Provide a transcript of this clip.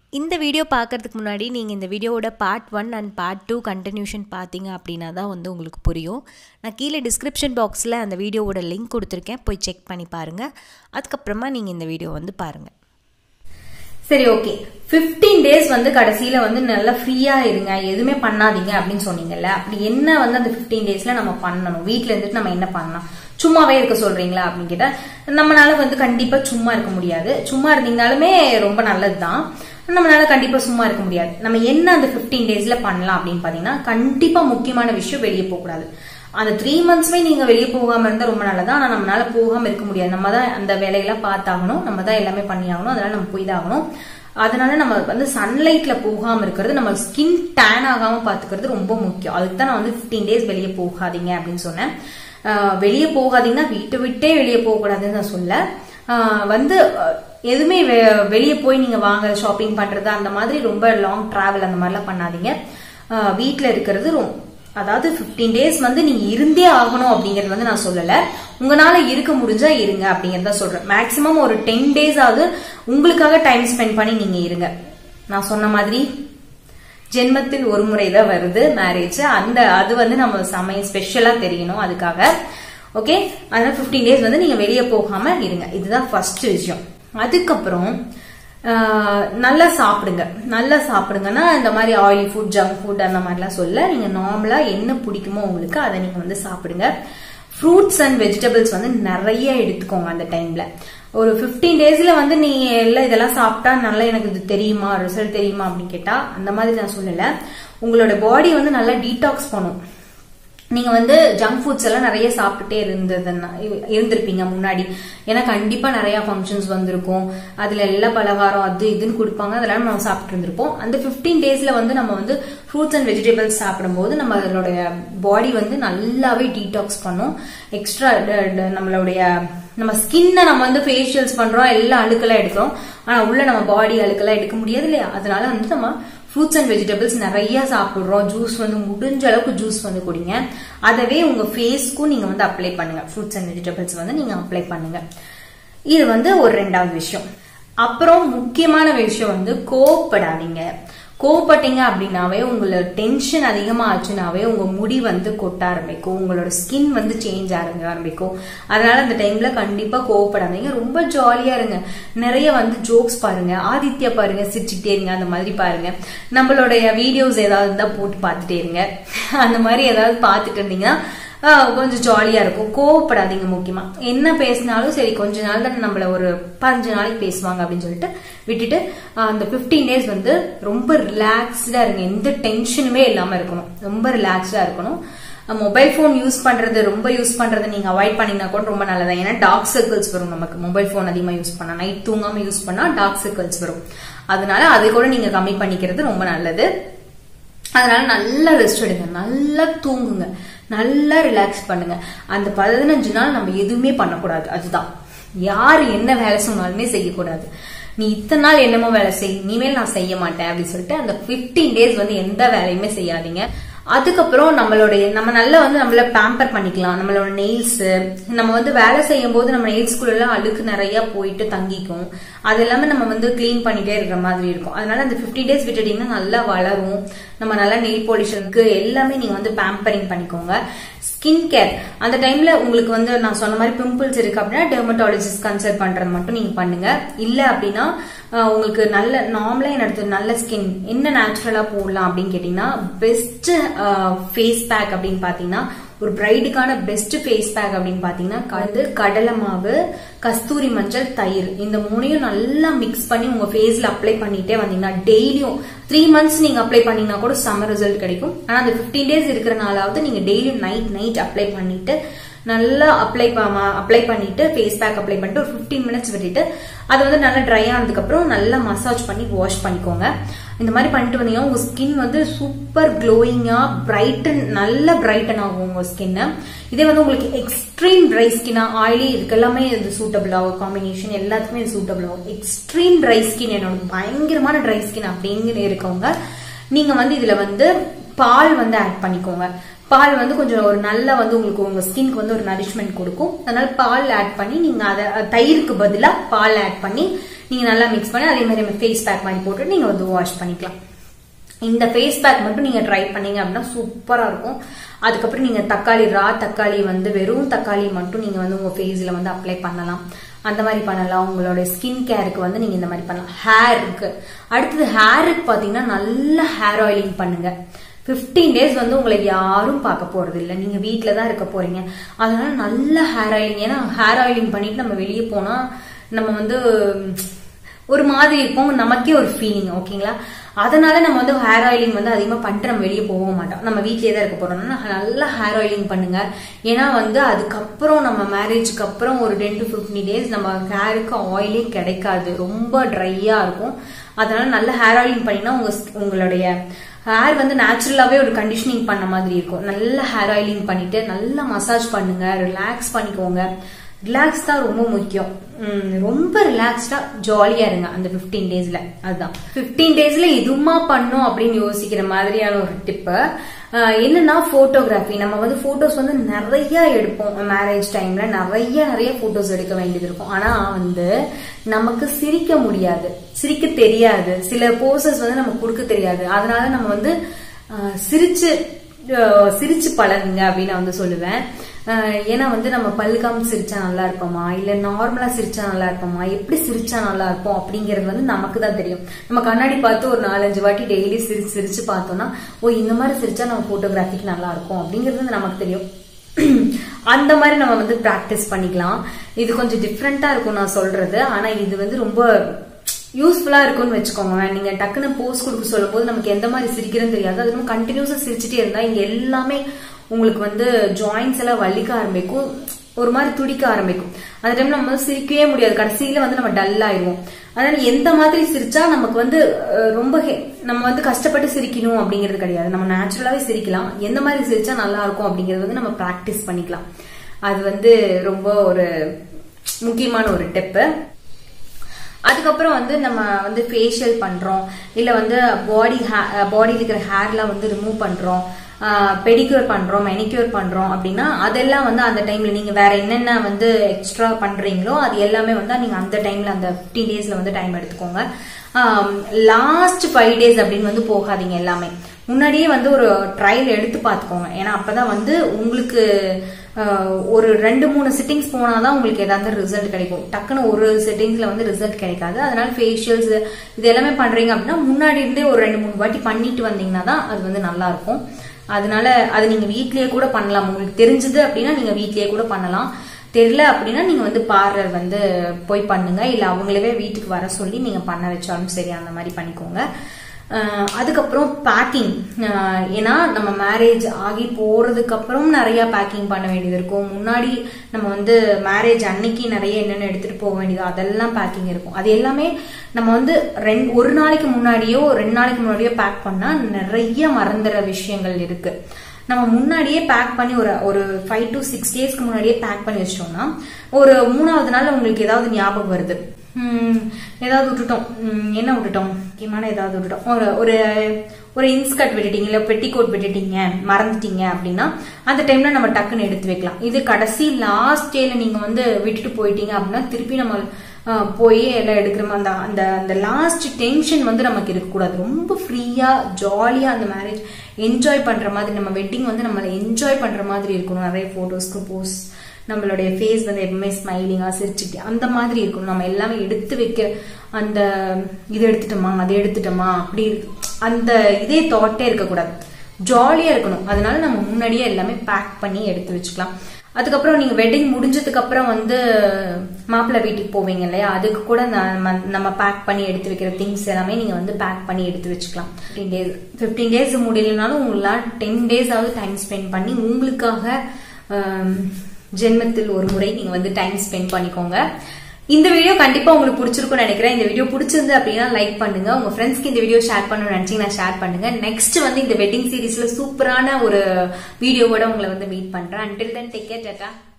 இந்த வீடியோ பார்க்கறதுக்கு முன்னாடி நீங்கள் இந்த வீடியோவோட part one and part two continuation பார்த்தீங்க அப்படின்னா தான் வந்து உங்களுக்கு புரியும் நான் கீழே டிஸ்கிரிப்ஷன் பாக்ஸில் அந்த வீடியோவோட லிங்க் கொடுத்துருக்கேன் போய் செக் பண்ணி பாருங்கள் அதுக்கப்புறமா நீங்கள் இந்த வீடியோ வந்து பாருங்கள் சரி ஓகே 15 டேஸ் வந்து கடைசியில வந்து நல்லா ஃப்ரீயா இருங்க எதுவுமே பண்ணாதீங்க அப்படின்னு சொன்னீங்கல்ல அப்படி என்ன வந்து அந்த 15 டேஸ்ல நம்ம பண்ணணும் வீட்ல இருந்துட்டு நம்ம என்ன பண்ணலாம் சும்மாவே இருக்க சொல்றீங்களா அப்படின்னு கேட்டா நம்மளால வந்து கண்டிப்பா சும்மா இருக்க முடியாது சும்மா இருந்தீங்கனாலுமே ரொம்ப நல்லதுதான் நம்மளால கண்டிப்பா சும்மா இருக்க முடியாது நம்ம என்ன அந்த 15 டேஸ்ல பண்ணலாம் அப்படின்னு பாத்தீங்கன்னா கண்டிப்பா முக்கியமான விஷயம் வெளியே போக கூடாது அந்த த்ரீ மந்த்ஸ்மே நீங்க வெளியே போகாம இருந்தா ரொம்ப நல்லதா ஆனா நம்மளால போகாம இருக்க முடியாது நம்ம தான் அந்த வேலையெல்லாம் பார்த்தாகணும் நம்ம தான் எல்லாமே பண்ணி ஆகணும் அதனால நம்ம போய் தான் ஆகணும் அதனால நம்ம வந்து சன்லைட்ல போகாம இருக்கிறது நம்ம ஸ்கின் டேன் ஆகாம பாத்துக்கிறது ரொம்ப முக்கியம் அதுக்கு தான் நான் வந்து 15 டேஸ் வெளியே போகாதீங்க அப்படின்னு சொன்னேன் ஆஹ் வெளியே போகாதீங்கன்னா வீட்டை விட்டே வெளியே போக கூடாதுன்னு நான் சொல்ல ஆஹ் வந்து அஹ், எதுவுமே வெ- வெளியே போய் நீங்க வாங்க ஷாப்பிங் பண்றது அந்த மாதிரி ரொம்ப லாங் டிராவல் அந்த மாதிரிலாம் பண்ணாதீங்க ஆஹ் வீட்ல இருக்கிறது ரொம்ப அதாவது 15 டேஸ் வந்து நீங்க இருந்தே ஆகணும் அப்படிங்கறது வந்து நான் சொல்லல உங்களால இருக்க முடிஞ்சா இருங்க அப்படிங்கறத சொல்றேன் மேக்சிமம் ஒரு டென் டேஸ் ஆகுது உங்களுக்காக டைம் ஸ்பெண்ட் பண்ணி நீங்க இருங்க நான் சொன்ன மாதிரி ஜென்மத்தில் ஒரு முறை தான் வருது மேரேஜ் அந்த அது வந்து நம்ம சமயம் ஸ்பெஷலா தெரியணும் அதுக்காக ஓகே அதனால 15 டேஸ் வந்து நீங்க வெளியே போகாம இருங்க இதுதான் ஃபர்ஸ்ட் விஷயம் அதுக்கப்புறம் ஆஹ், நல்லா சாப்பிடுங்க நல்லா சாப்பிடுங்கன்னா இந்த மாதிரி ஆயிலி ஃபுட் ஜங்க் ஃபுட் அந்த மாதிரிலாம் சொல்ல நீங்க நார்மலா என்ன பிடிக்குமோ உங்களுக்கு அதை நீங்க வந்து சாப்பிடுங்க ஃப்ரூட்ஸ் அண்ட் வெஜிடபிள்ஸ் வந்து நிறைய எடுத்துக்கோங்க அந்த டைம்ல ஒரு 15 டேஸ்ல வந்து நீ எல்லாம் இதெல்லாம் சாப்பிட்டா நல்லா எனக்கு இது தெரியுமா ரிசல்ட் தெரியுமா அப்படின்னு கேட்டா அந்த மாதிரி நான் சொல்லல உங்களோட பாடி வந்து நல்லா டீடாக்ஸ் பண்ணும் நீங்க வந்து ஜங்க் ஃபுட்ஸ் எல்லாம் நிறைய சாப்பிட்டுட்டே இருந்ததுன்னா இருந்திருப்பீங்க முன்னாடி ஏன்னா கண்டிப்பா நிறைய ஃபங்க்ஷன்ஸ் வந்திருக்கும் அதுல எல்லா பலகாரம் அது இதுன்னு கொடுப்பாங்க அதெல்லாம் நம்ம சாப்பிட்டு இருந்திருப்போம் அந்த 15 டேஸ்ல வந்து நம்ம வந்து ஃப்ரூட்ஸ் அண்ட் வெஜிடபிள்ஸ் சாப்பிடும்போது நம்ம அதனுடைய பாடி வந்து நல்லாவே டீடாக்ஸ் பண்ணும் எக்ஸ்ட்ரா நம்மளுடைய நம்ம ஸ்கின்னை நம்ம வந்து ஃபேஷியல்ஸ் பண்றோம் எல்லா அழுக்கெல்லாம் எடுக்கிறோம் ஆனா உள்ள நம்ம பாடி அழுக்கெல்லாம் எடுக்க முடியாது இல்லையா அதனால வந்து நம்ம ஃப்ரூட்ஸ் அண்ட் வெஜிடபிள்ஸ் நிறைய சாப்பிடுறோம் ஜூஸ் வந்து முடிஞ்ச அளவுக்கு ஜூஸ் வந்து குடிங்க அதவே உங்க ஃபேஸ்க்கும் நீங்க வந்து அப்ளை பண்ணுங்க ஃப்ரூட்ஸ் அண்ட் வெஜிடபிள்ஸ் வந்து நீங்க அப்ளை பண்ணுங்க இது வந்து ஒரு ரெண்டாவது விஷயம் அப்புறம் முக்கியமான விஷயம் வந்து கோவப்படாதீங்க கோவப்பட்டீங்க அப்படின்னாவே உங்களோட டென்ஷன் அதிகமா ஆச்சுனாவே உங்க முடி வந்து கொட்ட ஆரம்பிக்கும் உங்களோட ஸ்கின் வந்து சேஞ்ச் ஆரம்ப ஆரம்பிக்கும் அதனால அந்த டைம்ல கண்டிப்பா கோவப்படாதீங்க ரொம்ப ஜாலியா இருங்க நிறைய வந்து ஜோக்ஸ் பாருங்க ஆதித்யா பாருங்க சிரிச்சுக்கிட்டே இருங்க அந்த மாதிரி பாருங்க நம்மளுடைய வீடியோஸ் ஏதாவது இருந்தா போட்டு பார்த்துட்டே இருங்க அந்த மாதிரி ஏதாவது பார்த்துட்டு இருந்தீங்கன்னா ஆஹ் கொஞ்சம் ஜாலியா இருக்கும் கோவப்படாதீங்க முக்கியமா என்ன பேசினாலும் சரி கொஞ்ச நாள் தான் நம்மள ஒரு பதினஞ்சு நாளைக்கு பேசுவாங்க அப்படின்னு சொல்லிட்டு விட்டுட்டு ஆஹ் அந்த 15 டேஸ் வந்து ரொம்ப ரிலாக்ஸ்டா இருங்க எந்த டென்ஷனுமே இல்லாம இருக்கணும் ரொம்ப ரிலாக்ஸ்டா இருக்கணும் மொபைல் ஃபோன் யூஸ் பண்றது ரொம்ப யூஸ் பண்றதை நீங்க அவாய்ட் பண்ணீங்கன்னா கூட ரொம்ப நல்லதா ஏன்னா டார்க் சர்க்கிள்ஸ் வரும் நமக்கு மொபைல் ஃபோன் அதிகமா யூஸ் பண்ணா நைட் தூங்காம யூஸ் பண்ணா டார்க் சர்க்கிள்ஸ் வரும் அதனால அது கூட நீங்க கம்மி பண்ணிக்கிறது ரொம்ப நல்லது அதனால நல்லா ரெஸ்ட் எடுங்க நல்லா தூங்குங்க நல்லா ரிலாக்ஸ் பண்ணுங்க அந்த பதினஞ்சு நாள் நம்ம எதுவுமே பண்ணக்கூடாது அதுதான் யாரு என்ன வேலை சொன்னாலுமே செய்யக்கூடாது நீ இத்தனை நாள் என்னமோ வேலை செய் இனிமேல் நான் செய்ய மாட்டேன் அப்படின்னு சொல்லிட்டு அந்த 15 டேஸ் வந்து எந்த வேலையுமே செய்யாதீங்க அதுக்கப்புறம் நம்மளுடைய நம்ம நல்லா வந்து நம்மள பேம்பர் பண்ணிக்கலாம் நம்மளோட நெயில்ஸ் நம்ம வந்து வேலை செய்யும் போது நம்ம நெயில்ஸ்குள்ள எல்லாம் அழுக்கு நிறைய போயிட்டு தங்கிக்கும் அது எல்லாமே நம்ம வந்து க்ளீன் பண்ணிட்டே இருக்கிற மாதிரி இருக்கும் அதனால அந்த 15 டேஸ் விட்டுட்டீங்கன்னா நல்லா வளரும் நம்ம நல்லா நெயில் பாலிஷனுக்கு எல்லாமே நீங்க வந்து பேம்பரிங் பண்ணிக்கோங்க ஸ்கின் கேர் அந்த டைம்ல உங்களுக்கு வந்து நான் சொன்ன மாதிரி பிம்பிள்ஸ் இருக்கு அப்படின்னா டெர்மட்டாலஜிஸ்ட் கன்சல்ட் பண்றது மட்டும் நீங்க பண்ணுங்க இல்ல அப்படின்னா ஆஹ், உங்களுக்கு நல்ல நார்மலா என்னது நல்ல ஸ்கின் என்ன நேச்சுரலா போடலாம் அப்படின்னு கேட்டீங்கன்னா பெஸ்ட் ஃபேஸ் பேக் அப்படின்னு பாத்தீங்கன்னா ஒரு பிரைடுக்கான பெஸ்ட் ஃபேஸ் பேக் அப்படின்னு பாத்தீங்கன்னா வந்து கடலை மாவு கஸ்தூரி மஞ்சள் தயிர் இந்த மூணையும் நல்லா மிக்ஸ் பண்ணி உங்க ஃபேஸ்ல அப்ளை பண்ணிட்டே வந்தீங்கன்னா டெய்லியும் த்ரீ மந்த்ஸ் நீங்க அப்ளை பண்ணீங்கன்னா கூட சம்மர் ரிசல்ட் கிடைக்கும் ஆனா அந்த 15 டேஸ் இருக்கிறனாலாவது நீங்க டெய்லியும் நைட் நைட் அப்ளை பண்ணிட்டு நல்லா அப்ளை அப்ளை பண்ணிட்டு ஃபேஸ் பேக் அப்ளை பண்ணிட்டு ஒரு 15 மினிட்ஸ் விட்டுட்டு அது வந்து நல்லா ட்ரை ஆனதுக்கு அப்புறம் நல்லா மசாஜ் பண்ணி வாஷ் பண்ணிக்கோங்க இந்த மாதிரி பண்ணிட்டு வந்தீங்கன்னா உங்க ஸ்கின் வந்து சூப்பர் க்ளோயிங்கா பிரைட்டன் நல்ல பிரைட்டன் ஆகும் உங்க ஸ்கின் இதே வந்து உங்களுக்கு எக்ஸ்ட்ரீம் ட்ரை ஸ்கின்னா ஆயிலி இதுக்கு எல்லாமே இது சூட்டபிள் ஆகும் காம்பினேஷன் எல்லாத்துக்குமே இது சூட்டபிள் ஆகும் எக்ஸ்ட்ரீம் ட்ரை ஸ்கின் என்னோட பயங்கரமான ட்ரை ஸ்கின் அப்படிங்கிற இருக்கவங்க நீங்க வந்து இதுல வந்து பால் வந்து ஆட் பண்ணிக்கோங்க பால் வந்து கொஞ்சம் ஒரு நல்ல வந்து உங்களுக்கு உங்க ஸ்கின்க்கு வந்து ஒரு நரிஷ்மெண்ட் கொடுக்கும் அதனால பால் ஆட் பண்ணி நீங்க அதை தயிருக்கு பதிலா பால் ஆட் பண்ணி நீங்க நல்லா மிக்ஸ் பண்ணி அதே மாதிரி ஃபேஸ் பேக் மாதிரி போட்டு நீங்க வந்து வாஷ் பண்ணிக்கலாம் இந்த ஃபேஸ் பேக் மட்டும் நீங்க ட்ரை பண்ணீங்க அப்படின்னா சூப்பரா இருக்கும் அதுக்கப்புறம் நீங்க தக்காளி ரா தக்காளி வந்து வெறும் தக்காளி மட்டும் நீங்க வந்து உங்க ஃபேஸ்ல வந்து அப்ளை பண்ணலாம் அந்த மாதிரி பண்ணலாம் உங்களோட ஸ்கின் கேருக்கு வந்து நீங்க இந்த மாதிரி பண்ணலாம் ஹேருக்கு அடுத்தது ஹேருக்கு பாத்தீங்கன்னா நல்ல ஹேர் ஆயிலிங் பண்ணுங்க 15 டேஸ் வந்து உங்களை யாரும் பார்க்க போறது இல்லை நீங்க வீட்டில தான் இருக்க போறீங்க அதனால நல்ல ஹேர் ஆயிலிங் ஏன்னா ஹேர் ஆயிலிங் பண்ணிட்டு நம்ம வெளியே போனா நம்ம வந்து ஒரு மாதிரி இருப்போம் நமக்கே ஒரு ஃபீலிங் ஓகேங்களா அதனால நம்ம வந்து ஹேர் ஆயிலிங் வந்து அதிகமா பண்ணிட்டு நம்ம வெளியே போக மாட்டோம் நம்ம வீட்லயே தான் இருக்க போறோம்னா நல்லா ஹேர் ஆயிலிங் பண்ணுங்க ஏன்னா வந்து அதுக்கப்புறம் நம்ம மேரேஜ்க்கு அப்புறம் ஒரு டென் டு ஃபிஃப்டின் டேஸ் நம்ம ஹேருக்கு ஆயிலே கிடைக்காது ரொம்ப ட்ரையா இருக்கும் அதனால நல்ல ஹேர் ஆயிலிங் பண்ணினா உங்க உங்களுடைய ஹேர் வந்து நேச்சுரலாவே ஒரு கண்டிஷனிங் பண்ண மாதிரி இருக்கும் நல்ல ஹேர் ஆயிலிங் பண்ணிட்டு நல்லா மசாஜ் பண்ணுங்க ரிலாக்ஸ் பண்ணிக்கோங்க ரிலாக்ஸ் தான் ரொம்ப முக்கியம் ரொம்ப ரிலாக்ஸ்டா ஜாலியா இருங்க அந்த பிப்டீன் டேஸ்ல அதுதான் பிப்டீன் டேஸ்ல இதுமா பண்ணும் அப்படின்னு யோசிக்கிற மாதிரியான ஒரு டிப்பு என்னன்னா போட்டோகிராஃபி நம்ம வந்து போட்டோஸ் வந்து நிறைய எடுப்போம் மேரேஜ் டைம்ல நிறைய நிறைய போட்டோஸ் எடுக்க வேண்டியது இருக்கும் ஆனா வந்து நமக்கு சிரிக்க முடியாது சிரிக்க தெரியாது சில போசஸ் வந்து நமக்கு கொடுக்க தெரியாது அதனால நம்ம வந்து சிரிச்சு சிரிச்சு பழகுங்க அப்படின்னு நான் வந்து சொல்லுவேன் ஏன்னா வந்து நம்ம பல்காம சிரிச்சா நல்லா இருப்போமா இல்ல நார்மலா சிரிச்சா நல்லா இருப்போமா எப்படி சிரிச்சா நல்லா இருப்போம் அப்படிங்கறது வந்து நமக்கு தான் தெரியும் நம்ம கண்ணாடி பார்த்து ஒரு நாலஞ்சு வாட்டி டெய்லி சிரிச்சு சிரிச்சு பார்த்தோம்னா ஓ இந்த மாதிரி சிரிச்சா நம்ம போட்டோகிராஃபிக்கு நல்லா இருக்கும் அப்படிங்கிறது வந்து நமக்கு தெரியும் அந்த மாதிரி நம்ம வந்து பிராக்டிஸ் பண்ணிக்கலாம் இது கொஞ்சம் டிஃப்ரெண்டா இருக்கும் நான் சொல்றது ஆனா இது வந்து ரொம்ப யூஸ்ஃபுல்லா இருக்கும்னு வச்சுக்கோங்க நீங்க டக்குன்னு போஸ்ட் கொடுக்க சொல்லும் போது நமக்கு எந்த மாதிரி சிரிக்கிறதுன்னு தெரியாது அது நம்ம கண்டினியூஸா சிரிச்சுட்டே இருந்தா இங்க எல்லாமே உங்களுக்கு வந்து ஜாயின்ஸ் எல்லாம் வலிக்க ஆரம்பிக்கும் ஒரு மாதிரி துடிக்க ஆரம்பிக்கும் அந்த டைம்ல நம்ம சிரிக்கவே முடியாது கடைசியில வந்து நம்ம டல் ஆயிடுவோம் அதனால எந்த மாதிரி சிரிச்சா நமக்கு வந்து ரொம்ப நம்ம வந்து கஷ்டப்பட்டு சிரிக்கணும் அப்படிங்கிறது கிடையாது நம்ம நேச்சுரலாவே சிரிக்கலாம் எந்த மாதிரி சிரிச்சா நல்லா இருக்கும் அப்படிங்கறது வந்து நம்ம பிராக்டிஸ் பண்ணிக்கலாம் அது வந்து ரொம்ப ஒரு முக்கியமான ஒரு டெப்பு அதுக்கப்புறம் வந்து நம்ம வந்து ஃபேஷியல் பண்றோம் இல்ல வந்து பாடி பாடியில் இருக்கிற ஹேர்லாம் வந்து ரிமூவ் பண்றோம் பெடிக்யூர் பண்றோம் மெனிக்யூர் பண்றோம் அப்படின்னா அதெல்லாம் வந்து அந்த டைம்ல நீங்க வேற என்னென்ன வந்து எக்ஸ்ட்ரா பண்றீங்களோ அது எல்லாமே வந்து நீங்க அந்த டைம்ல அந்த பிப்டீன் டேஸ்ல வந்து டைம் எடுத்துக்கோங்க லாஸ்ட் ஃபைவ் டேஸ் அப்படின்னு வந்து போகாதீங்க எல்லாமே முன்னாடியே வந்து ஒரு ட்ரையல் எடுத்து பார்த்துக்கோங்க ஏன்னா அப்பதான் வந்து உங்களுக்கு ஒரு ரெண்டு மூணு சிட்டிங்ஸ் போனாதான் உங்களுக்கு ஏதாவது ரிசல்ட் கிடைக்கும் டக்குன்னு ஒரு செட்டிங்ஸ்ல வந்து ரிசல்ட் கிடைக்காது அதனால ஃபேஷியல்ஸ் இது எல்லாமே பண்றீங்க அப்படின்னா முன்னாடி இருந்தே ஒரு ரெண்டு மூணு வாட்டி பண்ணிட்டு வந்தீங்கன்னா தான் அது வந்து நல்லா இருக்கும் அதனால அது நீங்க வீட்லயே கூட பண்ணலாம் உங்களுக்கு தெரிஞ்சது அப்படின்னா நீங்க வீட்லயே கூட பண்ணலாம் தெரியல அப்படின்னா நீங்க வந்து பார்லர் வந்து போய் பண்ணுங்க இல்ல அவங்களவே வீட்டுக்கு வர சொல்லி நீங்க பண்ண வச்சாலும் சரி அந்த மாதிரி பண்ணிக்கோங்க அதுக்கப்புறம் பேக்கிங் ஏன்னா நம்ம மேரேஜ் ஆகி போறதுக்கு அப்புறம் நிறைய பேக்கிங் பண்ண வேண்டியது இருக்கும் முன்னாடி நம்ம வந்து மேரேஜ் அன்னைக்கு நிறைய என்னென்ன எடுத்துட்டு போக வேண்டியது அதெல்லாம் பேக்கிங் இருக்கும் அது எல்லாமே நம்ம வந்து ரெண்டு ஒரு நாளைக்கு முன்னாடியோ ரெண்டு நாளைக்கு முன்னாடியோ பேக் பண்ணா நிறைய மறந்துற விஷயங்கள் இருக்கு நம்ம முன்னாடியே பேக் பண்ணி ஒரு ஒரு ஃபைவ் டு சிக்ஸ் டேஸ்க்கு முன்னாடியே பேக் பண்ணி வச்சிட்டோம்னா ஒரு மூணாவது நாள் உங்களுக்கு ஏதாவது ஞாபகம் வருது ஏதாவது விட்டுட்டோம் என்ன விட்டுட்டோம் முக்கியமான ஏதாவது விட்டுட்டோம் ஒரு ஒரு ஒரு இன்ஸ்கர்ட் விட்டுட்டீங்க இல்ல பெட்டிகோட் விட்டுட்டீங்க மறந்துட்டீங்க அப்படின்னா அந்த டைம்ல நம்ம டக்குன்னு எடுத்து வைக்கலாம் இது கடைசி லாஸ்ட் டேல நீங்க வந்து விட்டுட்டு போயிட்டீங்க அப்படின்னா திருப்பி நம்ம போய் எல்லாம் எடுக்கிற அந்த அந்த அந்த லாஸ்ட் டென்ஷன் வந்து நமக்கு இருக்கக்கூடாது ரொம்ப ஃப்ரீயா ஜாலியா அந்த மேரேஜ் என்ஜாய் பண்ற மாதிரி நம்ம வெட்டிங் வந்து நம்மள என்ஜாய் பண்ற மாதிரி இருக்கணும் நிறைய போட்டோஸ்க்கு போஸ் நம்மளுடைய ஃபேஸ் வந்து எப்பவுமே ஸ்மைலிங்கா சிரிச்சுட்டு அந்த மாதிரி இருக்கணும் நம்ம எல்லாமே எடுத்து வைக்க அந்த இது எடுத்துட்டோமா அதை எடுத்துட்டோமா அப்படி அந்த இதே தாட்டே இருக்கக்கூடாது ஜாலியா இருக்கணும் அதனால நம்ம முன்னாடியே எல்லாமே பேக் பண்ணி எடுத்து வச்சுக்கலாம் அதுக்கப்புறம் நீங்க வெட்டிங் முடிஞ்சதுக்கு அப்புறம் வந்து மாப்பிள்ளை வீட்டுக்கு போவீங்க இல்லையா அதுக்கு கூட நம்ம பேக் பண்ணி எடுத்து வைக்கிற திங்ஸ் எல்லாமே நீங்க வந்து பேக் பண்ணி எடுத்து வச்சுக்கலாம் ஃபிஃப்டீன் டேஸ் ஃபிஃப்டீன் டேஸ் முடியலனாலும் உங்களால் டென் டேஸ் ஆகுது டைம் ஸ்பெண்ட் பண்ணி உங்களுக்காக ஜென்மத்தில் ஒரு முறை நீங்க வந்து டைம் ஸ்பெண்ட் பண்ணிக்கோங்க இந்த வீடியோ கண்டிப்பா உங்களுக்கு பிடிச்சிருக்கும்னு நினைக்கிறேன் இந்த வீடியோ பிடிச்சிருந்து அப்படின்னா லைக் பண்ணுங்க உங்க ஃப்ரெண்ட்ஸ்க்கு இந்த வீடியோ ஷேர் பண்ணணும்னு நினைச்சீங்கன்னா ஷேர் பண்ணுங்க நெக்ஸ்ட் வந்து இந்த வெட்டிங் சீரீஸ்ல சூப்பரான ஒரு வீடியோவோட உங்களை வந்து மீட் பண்றேன் until then take care tata